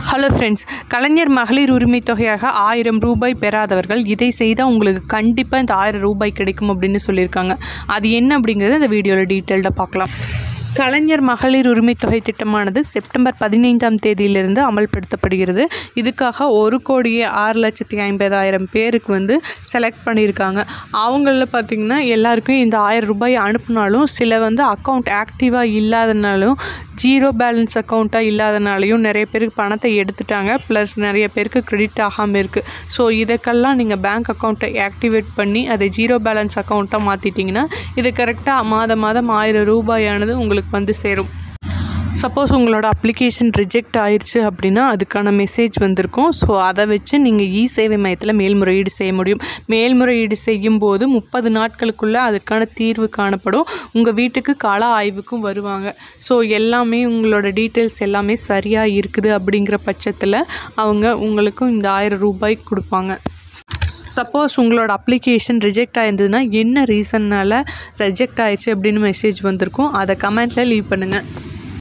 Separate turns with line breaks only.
hello friends கலைஞர் மகளிர் உரிமை தொகையாக ஆயிரம் ரூபாய் பெறாதவர்கள் இதை செய்தால் உங்களுக்கு கண்டிப்பாக இந்த ஆயிரம் ரூபாய் கிடைக்கும் அப்படின்னு சொல்லியிருக்காங்க அது என்ன அப்படிங்கிறத இந்த வீடியோவில் டீட்டெயில்டாக பார்க்கலாம் கலைஞர் மகளிர் உரிமை தொகை திட்டமானது செப்டம்பர் பதினைந்தாம் தேதியிலிருந்து அமல்படுத்தப்படுகிறது இதுக்காக ஒரு கோடியே ஆறு லட்சத்தி ஐம்பதாயிரம் பேருக்கு வந்து செலக்ட் பண்ணியிருக்காங்க அவங்களில் பார்த்திங்கன்னா எல்லாருக்கும் இந்த ஆயிரம் ரூபாய் அனுப்புனாலும் சில வந்து அக்கௌண்ட் ஆக்டிவாக இல்லாதனாலும் ஜீரோ பேலன்ஸ் அக்கௌண்ட்டாக இல்லாதனாலையும் நிறைய பேருக்கு பணத்தை எடுத்துட்டாங்க ப்ளஸ் நிறைய பேருக்கு கிரெடிட் ஆகாமல் இருக்குது ஸோ இதுக்கெல்லாம் நீங்கள் பேங்க் அக்கௌண்ட்டை ஆக்டிவேட் பண்ணி அதை ஜீரோ பேலன்ஸ் அக்கௌண்ட்டாக மாற்றிட்டிங்கன்னா இது கரெக்டாக மாதம் மாதம் ஆயிரம் ரூபாயானது உங்களுக்கு வந்து சேரும் சப்போஸ் உங்களோட அப்ளிகேஷன் ரிஜெக்ட் ஆயிடுச்சு அப்படின்னா அதுக்கான மெசேஜ் வந்திருக்கும் ஸோ அதை வச்சு நீங்கள் இ சேவை மையத்தில் மேல்முறையீடு செய்ய முடியும் மேல்முறையீடு செய்யும்போது முப்பது நாட்களுக்குள்ளே அதுக்கான தீர்வு காணப்படும் உங்கள் வீட்டுக்கு கள ஆய்வுக்கும் வருவாங்க ஸோ எல்லாமே உங்களோட டீட்டெயில்ஸ் எல்லாமே சரியாக இருக்குது அப்படிங்கிற பட்சத்தில் அவங்க உங்களுக்கும் இந்த ஆயிரம் ரூபாய் கொடுப்பாங்க சப்போஸ் உங்களோட அப்ளிகேஷன் ரிஜெக்ட் ஆயிருந்ததுன்னா என்ன ரீசன்னால் ரிஜெக்ட் ஆயிடுச்சு அப்படின்னு மெசேஜ் வந்திருக்கும் அதை கமெண்ட்டில் லீவ் பண்ணுங்கள்